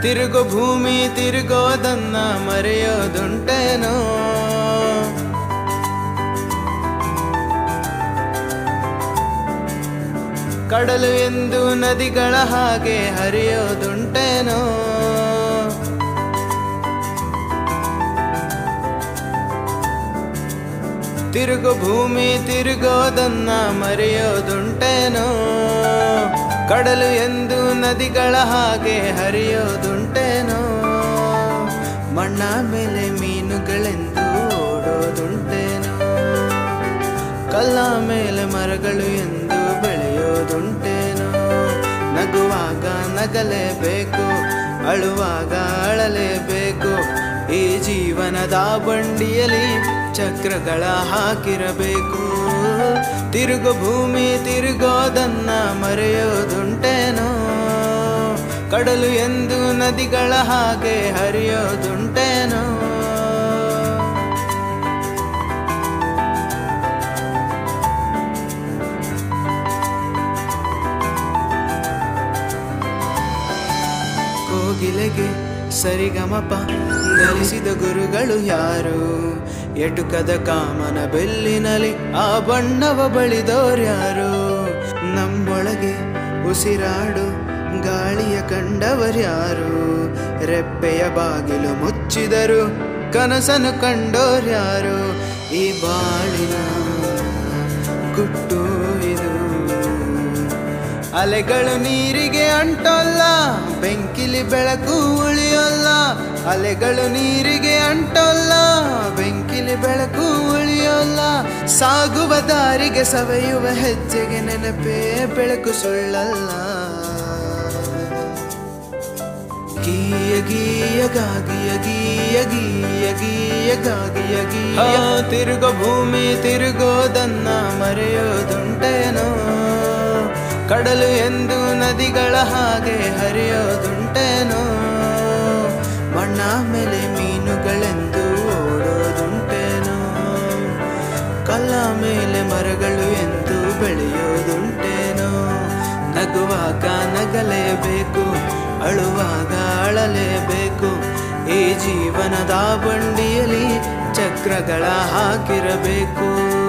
ತಿರುಗು ಭೂಮಿ ತಿರುಗೋದನ್ನ ಮರೆಯೋದುಂಟೇನೋ ಕಡಲು ಎಂದು ನದಿಗಳ ಹಾಗೆ ಹರಿಯೋದುಂಟೇನೋ ತಿರುಗು ಭೂಮಿ ತಿರುಗೋದನ್ನ ಮರೆಯೋದುಂಟೇನೋ ಕಡಲು ಎಂದು ನದಿಗಳ ಹಾಗೆ ಹರಿಯೋದುಂಟೇನೋ ಮಣ್ಣ ಮೇಲೆ ಮೀನುಗಳೆಂದು ಓಡೋದುಂಟೇನೋ ಕಲ್ಲ ಮೇಲೆ ಮರಗಳು ಎಂದು ಬೆಳೆಯೋದುಂಟೇನೋ ನಗುವಾಗ ನಗಲೇಬೇಕು ಅಳುವಾಗ ಅಳಲೇಬೇಕು ಈ ಜೀವನದ ಬಂಡಿಯಲ್ಲಿ ಚಕ್ರಗಳ ಹಾಕಿರಬೇಕು ತಿರುಗು ಭೂಮಿ ತಿರುಗೋದನ್ನ ಮರೆಯೋದುಂಟೇನೋ ಕಡಲು ಎಂದು ನದಿಗಳ ಹಾಗೆ ಹರಿಯೋದುಂಟೇನೋ ಕೋಗಿಲೆಗೆ ಸರಿಗಮಪ ಧರಿಸಿದ ಗುರುಗಳು ಯಾರು ಎಟುಕದ ಕಾಮನ ಬೆಲ್ಲಿನಲ್ಲಿ ಆ ಬಣ್ಣವ ಬಳಿದೋರ್ಯಾರು ನಮ್ಮೊಳಗೆ ಉಸಿರಾಡು ಗಾಳಿಯ ಕಂಡವರ್ಯಾರು ರೆಪ್ಪೆಯ ಬಾಗಿಲು ಮುಚ್ಚಿದರು ಕನಸನು ಕಂಡೋರ್ಯಾರು ಈ ಬಾಳಿನ ಗುಟ್ಟು ಇದು ಅಲೆಗಳು ನೀರಿಗೆ ಅಂಟೋಲ್ಲ ಬೆಂಕಿಲಿ ಬೆಳಕು ಉಳಿಯೋಲ್ಲ ಅಲೆಗಳು ನೀರಿಗೆ ಅಂಟೋಲ್ಲ ಬೆಂಕಿಲಿ ಬೆಳಕು ಉಳಿಯೋಲ್ಲ ಸಾಗುವ ದಾರಿಗೆ ಸವೆಯುವ ಹೆಜ್ಜೆಗೆ ನೆನಪೇ ಬೆಳಕು ಸುಳ್ಳಲ್ಲ ಗೀಯ ಗೀಯ ಗಾಗಿಯ ಗೀಯ ಗೀಯ ಗೀಯ ಗಾಗಿಯ ಗೀಯ ತಿರುಗೋ ಭೂಮಿ ತಿರುಗೋದನ್ನ ಮರೆಯೋದುಂಟೇನೋ ಕಡಲು ಎಂದು ನದಿಗಳ ಹಾಗೆ ಹರಿಯೋದುಂಟೇನೋ ಮಣ್ಣ ಮೇಲೆ ಮೀನುಗಳೆಂದು ಓಡೋದುಂಟೇನೋ ಕಲ್ಲ ಮೇಲೆ ಮರಗಳು ಎಂದು ಬೆಳೆಯೋದುಂಟೇನೋ ನಗುವಾಗ ನಗಲೇಬೇಕು ಅಳುವಾಗ ಅಳಲೇಬೇಕು ಈ ಜೀವನದ ಬಂಡಿಯಲ್ಲಿ ಚಕ್ರಗಳ ಹಾಕಿರಬೇಕು